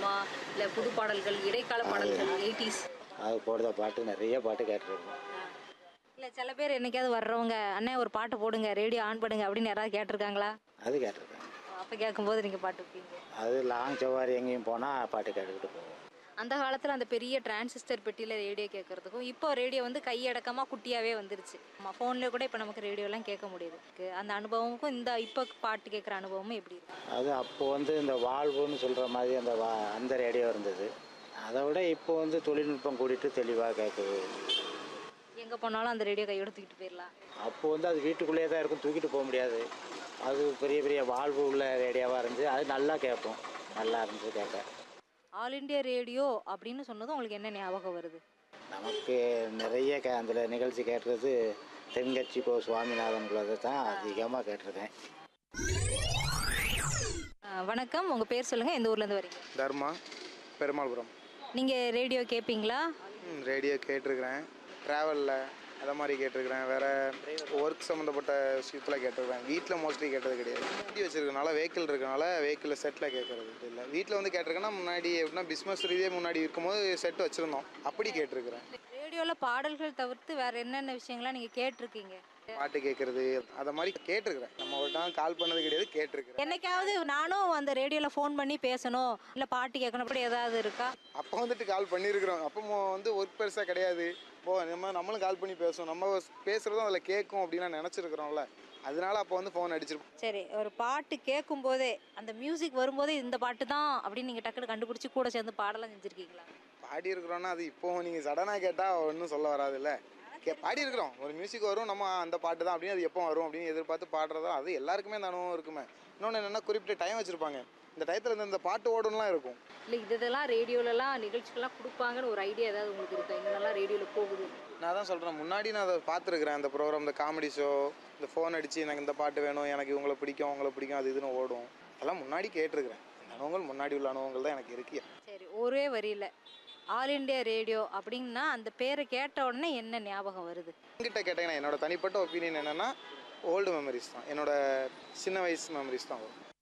cinema இல்லை புது பாடல்கள் இடைக்கால பாடல்கள் எயிட்டிஸ் அது போடுற பாட்டு நிறைய பாட்டு கேட்டிருக்கோம் இல்லை சில பேர் என்னைக்காவது வர்றவங்க அண்ணே ஒரு பாட்டு போடுங்க ரேடியோ ஆன் பண்ணுங்க அப்படின்னு யாராவது கேட்டிருக்காங்களா அது கேட்டிருக்கேன் அப்போ கேட்கும்போது நீங்கள் பாட்டு வைப்பீங்க அது லாங் சவாரி எங்கேயும் போனால் பாட்டு கேட்டுக்கிட்டு போவோம் அந்த காலத்தில் அந்த பெரிய டிரான்சிஸ்டர் பெட்டியில் ரேடியோ கேட்குறதுக்கும் இப்போ ரேடியோ வந்து கையடக்கமாக குட்டியாகவே வந்துருச்சு நம்ம ஃபோன்லேயே கூட இப்போ நமக்கு ரேடியோலாம் கேட்க முடியுது க்கு அந்த அனுபவமுக்கும் இந்த இப்போ பாட்டு கேட்குற அனுபவமும் எப்படி இருக்கு அது அப்போ வந்து இந்த வாழ்வுன்னு சொல்கிற மாதிரி அந்த வா அந்த ரேடியோ இருந்தது அதை விட இப்போ வந்து தொழில்நுட்பம் கூட்டிட்டு தெளிவாக கேட்குது எங்கே போனாலும் அந்த ரேடியோ கையோட தூக்கிட்டு போயிடலாம் அப்போ வந்து அது வீட்டுக்குள்ளேயே தான் இருக்கும் தூக்கிட்டு போக முடியாது அது பெரிய பெரிய வாழ்வு உள்ள ரேடியோவாக இருந்துச்சு அது நல்லா கேட்போம் நல்லா இருந்துச்சு கேட்க ஆல் இண்டியா ரேடியோ அப்படின்னு சொன்னதும் உங்களுக்கு என்ன ஞாபகம் வருது நமக்கு நிறைய கே அதில் நிகழ்ச்சி கேட்டுறது தென்கட்சி கோ சுவாமிநாதன் உள்ளதை தான் அதிகமாக கேட்டிருக்கேன் அஹ் வணக்கம் உங்கள் பேர் சொல்லுங்கள் எந்த ஊர்லேருந்து வரீங்க தர்மா பெருமாள்புரம் நீங்கள் ரேடியோ கேட்பீங்களா ம், ரேடியோ கேட்டிருக்கிறேன் ட்ராவலில் அதை மாதிரி கேட்டிருக்கிறேன் வேறு ஒர்க் சம்மந்தப்பட்ட விஷயத்தில் கேட்டிருக்கிறேன் வீட்டில் மோஸ்ட்லி கேட்டது கிடையாது வண்டி வச்சிருக்கனால வெஹிக்கிள் இருக்கனால வெஹிக்கிளில் செட்டில் கேட்குறது இல்லை வீட்டில் வந்து கேட்டிருக்கேன்னா முன்னாடி எப்படின்னா பிஸ்னஸ் ரீதியாக முன்னாடி இருக்கும்போது செட் வச்சுருந்தோம் அப்படி கேட்டிருக்கிறேன் ரேடியோவில் பாடல்கள் தவிர்த்து வேறு என்னென்ன விஷயங்கள்லாம் நீங்கள் கேட்டிருக்கீங்க பாட்டு கேட்குறது அதை மாதிரி கேட்டிருக்கிறேன் நம்ம ஒரு டைம் கால் பண்ணது கிடையாது கேட்டிருக்கிறேன் என்னைக்காவது நானும் அந்த ரேடியோவில் ஃபோன் பண்ணி பேசணும் இல்லை பாட்டு கேட்கணும் அப்படி ஏதாவது இருக்கா அப்போ வந்துட்டு கால் பண்ணியிருக்கிறோம் அப்போ மோ- வந்து ஒர்க் பெருசாக கிடையாது போ நம்ம நம்மளும் கால் பண்ணி பேசுவோம் நம்ம பேசுகிறதும் அதில் கேட்கும் அப்படின்னு நான் நினச்சிருக்கிறோம்ல அதனால அப்போ வந்து ஃபோன் அடிச்சிருப்போம் சரி ஒரு பாட்டு கேட்கும் போதே அந்த மியூசிக் வரும்போதே இந்த பாட்டு தான் அப்படின்னு நீங்கள் டக்குனு கண்டுபிடிச்சி கூட சேர்ந்து பாடலாம் செஞ்சுருக்கீங்களா பாடி இருக்கிறோன்னா அது இப்போ நீங்கள் சடனாக கேட்டால் ஒன்றும் சொல்ல வராதுல்ல கே பாடி இருக்கிறோம் ஒரு மியூசிக் வரும் நம்ம அந்த பாட்டு தான் அப்படின்னு அது எப்போ வரும் அப்படின்னு எதிர்பார்த்து பாடுறதா அது எல்லாருக்குமே அந்த அனுபவம் இருக்குமே இன்னொன்று என்னென்னா குறிப்பிட்ட டைம் வச்சுருப்பாங்க இந்த டயத்தில் இந்த இந்த பாட்டு ஓடணும்லாம் இருக்கும் இல்லை இது இதெல்லாம் ரேடியோலலாம் நிகழ்ச்சிகள்லாம் கொடுப்பாங்கன்னு ஒரு ஐடியா ஏதாவது உங்களுக்கு இருக்கா இங்கெல்லாம் ரேடியோவில் போகுது நான் தான் சொல்கிறேன் முன்னாடி நான் அதை பார்த்துருக்குறேன் அந்த ப்ரோக்ராம் இந்த காமெடி ஷோ இந்த ஃபோன் அடித்து எனக்கு இந்த பாட்டு வேணும் எனக்கு இவங்களை பிடிக்கும் உங்களை பிடிக்கும் அது இதுன்னு ஓடும் அதெல்லாம் முன்னாடி கேட்டிருக்கிறேன் அந்த அனுபவங்கள் முன்னாடி உள்ள அனுபவங்கள் தான் எனக்கு இருக்கு சரி ஒரே வரியில் ஆல் இண்டியா ரேடியோ அப்படின்னா அந்த பேரை கேட்ட உடனே என்ன ஞாபகம் வருது என்கிட்ட கேட்டீங்கன்னா என்னோட தனிப்பட்ட ஒப்பீனியன் என்னென்னா ஓல்டு மெமரிஸ் தான் என்னோட சின்ன வயசு மெமரிஸ் தான் வரும்